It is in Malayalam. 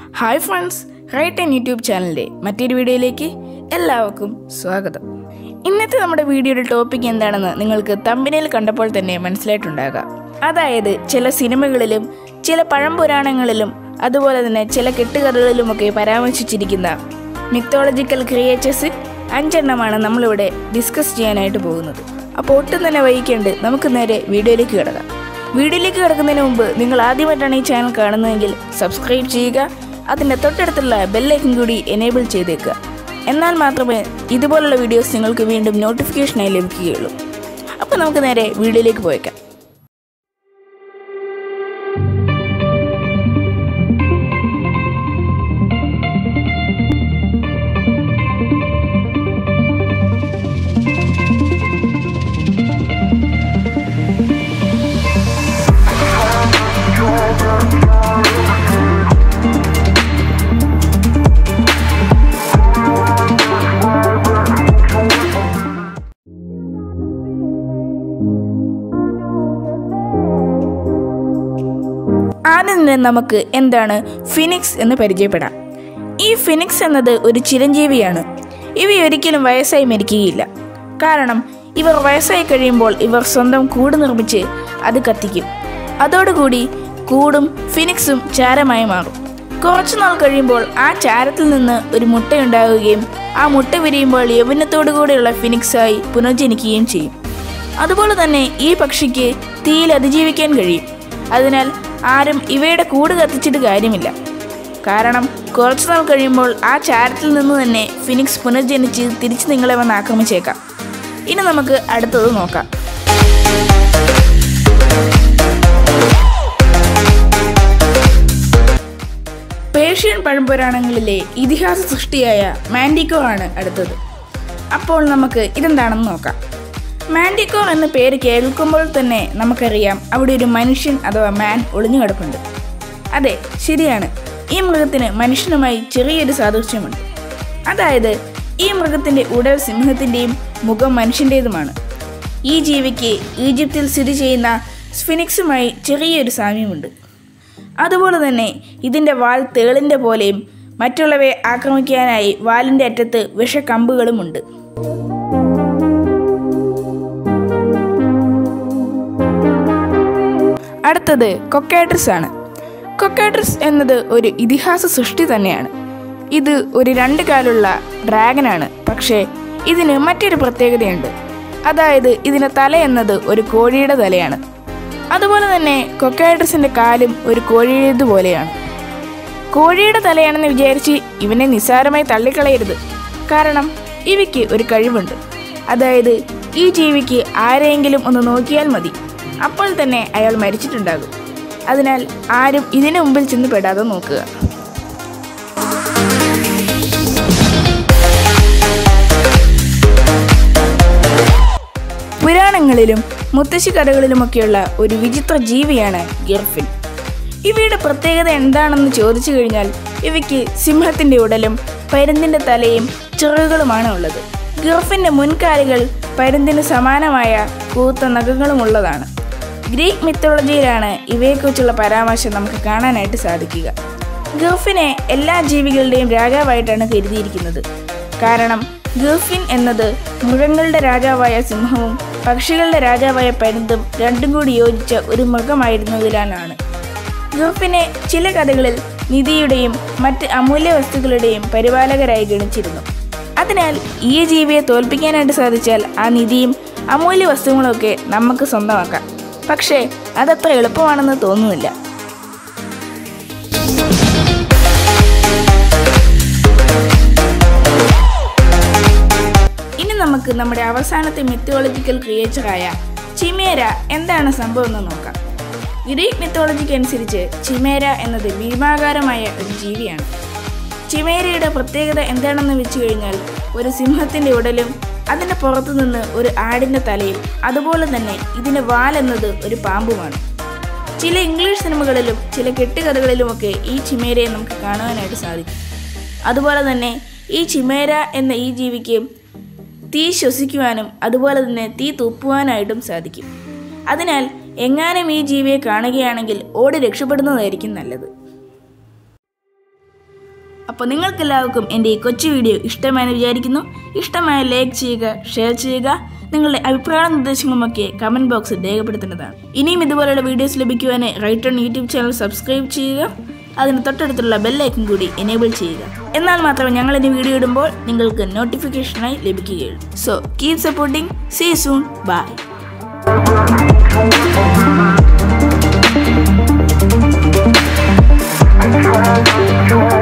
Hi friends right and YouTube ചാനലിൻ്റെ മറ്റൊരു വീഡിയോയിലേക്ക് എല്ലാവർക്കും സ്വാഗതം ഇന്നത്തെ നമ്മുടെ വീഡിയോയുടെ ടോപ്പിക് എന്താണെന്ന് നിങ്ങൾക്ക് തമ്പിനയിൽ കണ്ടപ്പോൾ തന്നെ മനസ്സിലായിട്ടുണ്ടാകാം അതായത് ചില സിനിമകളിലും ചില പഴംപുരാണങ്ങളിലും അതുപോലെ തന്നെ ചില കെട്ടുകഥകളിലുമൊക്കെ പരാമർശിച്ചിരിക്കുന്ന മിത്തോളജിക്കൽ ക്രിയേച്ചേഴ്സിൽ അഞ്ചെണ്ണമാണ് നമ്മളിവിടെ ഡിസ്കസ് ചെയ്യാനായിട്ട് പോകുന്നത് അപ്പോൾ ഒട്ടും തന്നെ വൈകിക്കേണ്ട നമുക്ക് നേരെ വീഡിയോയിലേക്ക് കിടക്കാം വീഡിയോയിലേക്ക് കിടക്കുന്നതിന് മുമ്പ് നിങ്ങൾ ആദ്യമായിട്ടാണ് ഈ ചാനൽ കാണുന്നതെങ്കിൽ സബ്സ്ക്രൈബ് ചെയ്യുക അതിൻ്റെ തൊട്ടടുത്തുള്ള ബെല്ലൈക്കൻ കൂടി എനേബിൾ ചെയ്തേക്കുക എന്നാൽ മാത്രമേ ഇതുപോലുള്ള വീഡിയോസ് നിങ്ങൾക്ക് വീണ്ടും നോട്ടിഫിക്കേഷനായി ലഭിക്കുകയുള്ളൂ അപ്പോൾ നമുക്ക് നേരെ വീഡിയോയിലേക്ക് പോയേക്കാം ആദ്യം തന്നെ നമുക്ക് എന്താണ് ഫിനിക്സ് എന്ന് പരിചയപ്പെടാം ഈ ഫിനിക്സ് എന്നത് ഒരു ചിരഞ്ജീവിയാണ് ഇവ ഒരിക്കലും വയസ്സായി മരിക്കുകയില്ല കാരണം ഇവർ വയസ്സായി കഴിയുമ്പോൾ ഇവർ സ്വന്തം കൂട് നിർമ്മിച്ച് അത് കത്തിക്കും അതോടുകൂടി കൂടും ഫിനിക്സും ചാരമായി മാറും കുറച്ചു നാൾ കഴിയുമ്പോൾ ആ ചാരത്തിൽ നിന്ന് ഒരു മുട്ടയുണ്ടാവുകയും ആ മുട്ട വിരിയുമ്പോൾ യൗവനത്തോടു കൂടിയുള്ള ഫിനിക്സായി പുനർജനിക്കുകയും ചെയ്യും അതുപോലെ തന്നെ ഈ പക്ഷിക്ക് തീയിൽ അതിജീവിക്കാൻ കഴിയും അതിനാൽ ആരും ഇവയുടെ കൂട് കത്തിച്ചിട്ട് കാര്യമില്ല കാരണം കുറച്ചു നാൾ കഴിയുമ്പോൾ ആ ചാരത്തിൽ നിന്ന് തന്നെ ഫിനിക്സ് പുനർജനിച്ച് തിരിച്ച് നിങ്ങളെ വന്ന് ആക്രമിച്ചേക്കാം ഇനി നമുക്ക് അടുത്തത് നോക്കാം പേർഷ്യൻ പഴംപുരാണങ്ങളിലെ ഇതിഹാസ സൃഷ്ടിയായ മാൻഡിക്കോ ആണ് അടുത്തത് അപ്പോൾ നമുക്ക് ഇതെന്താണെന്ന് നോക്കാം മാൻഡിക്കോർ എന്ന പേര് കേൾക്കുമ്പോൾ തന്നെ നമുക്കറിയാം അവിടെ ഒരു മനുഷ്യൻ അഥവാ മാൻ ഒളിഞ്ഞു കിടപ്പുണ്ട് അതെ ശരിയാണ് ഈ മൃഗത്തിന് മനുഷ്യനുമായി ചെറിയൊരു സാദൃശ്യമുണ്ട് അതായത് ഈ മൃഗത്തിൻ്റെ ഉടൽ സിംഹത്തിൻ്റെയും മുഖം മനുഷ്യൻ്റേതുമാണ് ഈ ജീവിക്ക് ഈജിപ്തിൽ സ്ഥിതി ചെയ്യുന്ന സ്ഫിനിക്സുമായി ചെറിയൊരു സാമ്യമുണ്ട് അതുപോലെ തന്നെ ഇതിൻ്റെ വാൽ തേളിൻ്റെ പോലെയും മറ്റുള്ളവയെ ആക്രമിക്കാനായി വാലിൻ്റെ അറ്റത്ത് വിഷക്കമ്പുകളുമുണ്ട് അടുത്തത് കൊക്കാട്രിസ് ആണ് കൊക്കാട്രിസ് എന്നത് ഒരു ഇതിഹാസ സൃഷ്ടി തന്നെയാണ് ഇത് ഒരു രണ്ട് കാലുള്ള ഡ്രാഗനാണ് പക്ഷേ ഇതിന് മറ്റൊരു പ്രത്യേകതയുണ്ട് അതായത് ഇതിൻ്റെ തല എന്നത് ഒരു കോഴിയുടെ തലയാണ് അതുപോലെ തന്നെ കൊക്കാട്രിസിൻ്റെ കാലും ഒരു കോഴിയുടേതുപോലെയാണ് കോഴിയുടെ തലയാണെന്ന് വിചാരിച്ച് ഇവനെ നിസ്സാരമായി തള്ളിക്കളയരുത് കാരണം ഇവയ്ക്ക് ഒരു കഴിവുണ്ട് അതായത് ഈ ജീവിക്ക് ആരെയെങ്കിലും ഒന്ന് നോക്കിയാൽ മതി അപ്പോൾ തന്നെ അയാൾ മരിച്ചിട്ടുണ്ടാകും അതിനാൽ ആരും ഇതിനു മുമ്പിൽ ചെന്ന് പെടാതെ നോക്കുക പുരാണങ്ങളിലും മുത്തശ്ശി കഥകളിലുമൊക്കെയുള്ള ഒരു വിചിത്ര ജീവിയാണ് ഗിർഫിൻ ഇവയുടെ പ്രത്യേകത എന്താണെന്ന് ചോദിച്ചു കഴിഞ്ഞാൽ ഇവയ്ക്ക് സിംഹത്തിന്റെ ഉടലും പരുന്തിന്റെ തലയും ചിറകുകളുമാണ് ഉള്ളത് ഗിർഫിന്റെ മുൻകാലുകൾ പരുന്തിന് സമാനമായ കൂത്ത നഖങ്ങളുമുള്ളതാണ് ഗ്രീക്ക് മിത്തോളജിയിലാണ് ഇവയെക്കുറിച്ചുള്ള പരാമർശം നമുക്ക് കാണാനായിട്ട് സാധിക്കുക ഗർഫിനെ എല്ലാ ജീവികളുടെയും രാജാവായിട്ടാണ് കരുതിയിരിക്കുന്നത് കാരണം ഗർഫിൻ എന്നത് മൃഗങ്ങളുടെ രാജാവായ സിംഹവും പക്ഷികളുടെ രാജാവായ പരുന്തും രണ്ടും കൂടി യോജിച്ച ഒരു മൃഗമായിരുന്നതിനാലാണ് ഗർഫിനെ ചില കഥകളിൽ നിധിയുടെയും മറ്റ് അമൂല്യ വസ്തുക്കളുടെയും പരിപാലകരായി ഗണിച്ചിരുന്നു അതിനാൽ ഈ ജീവിയെ തോൽപ്പിക്കാനായിട്ട് സാധിച്ചാൽ ആ നിധിയും അമൂല്യ വസ്തുക്കളൊക്കെ നമുക്ക് സ്വന്തമാക്കാം പക്ഷേ അതത്ര എളുപ്പമാണെന്ന് തോന്നുന്നില്ല ഇനി നമുക്ക് നമ്മുടെ അവസാനത്തെ മിത്തോളജിക്കൽ ക്രിയേച്ചറായ ചിമേര എന്താണ് സംഭവം എന്ന് നോക്കാം ഗ്രീക്ക് മിത്തോളജിക്ക് അനുസരിച്ച് ചിമേര എന്നത് ഭീമാകാരമായ ഒരു ജീവിയാണ് ചിമേരയുടെ പ്രത്യേകത എന്താണെന്ന് വെച്ച് കഴിഞ്ഞാൽ ഒരു സിംഹത്തിൻ്റെ ഉടലും അതിൻ്റെ പുറത്തു നിന്ന് ഒരു ആടിൻ്റെ തലയും അതുപോലെ തന്നെ ഇതിൻ്റെ വാലെന്നത് ഒരു പാമ്പുമാണ് ചില ഇംഗ്ലീഷ് സിനിമകളിലും ചില കെട്ടുകഥകളിലുമൊക്കെ ഈ ചിമേരയെ നമുക്ക് കാണുവാനായിട്ട് സാധിക്കും അതുപോലെ തന്നെ ഈ ചിമേര എന്ന ഈ ജീവിക്ക് തീ ശ്വസിക്കുവാനും അതുപോലെ തന്നെ തീ തുപ്പുവാനായിട്ടും സാധിക്കും അതിനാൽ എങ്ങാനും ഈ ജീവിയെ കാണുകയാണെങ്കിൽ ഓടി രക്ഷപ്പെടുന്നതായിരിക്കും നല്ലത് അപ്പോൾ നിങ്ങൾക്കെല്ലാവർക്കും എൻ്റെ ഈ കൊച്ചു വീഡിയോ ഇഷ്ടമായെന്ന് വിചാരിക്കുന്നു ഇഷ്ടമായ ലൈക്ക് ചെയ്യുക ഷെയർ ചെയ്യുക നിങ്ങളുടെ അഭിപ്രായ നിർദ്ദേശങ്ങളുമൊക്കെ കമൻറ്റ് ബോക്സിൽ രേഖപ്പെടുത്തേണ്ടതാണ് ഇനിയും ഇതുപോലെയുള്ള വീഡിയോസ് ലഭിക്കുവാനായി right on YouTube channel subscribe ചെയ്യുക അതിന് തൊട്ടടുത്തുള്ള ബെല്ലൈക്കൺ കൂടി എനേബിൾ ചെയ്യുക എന്നാൽ മാത്രമേ ഞങ്ങൾ ഇനി വീഡിയോ ഇടുമ്പോൾ നിങ്ങൾക്ക് നോട്ടിഫിക്കേഷനായി ലഭിക്കുകയുള്ളൂ so keep supporting see soon bye Thank you.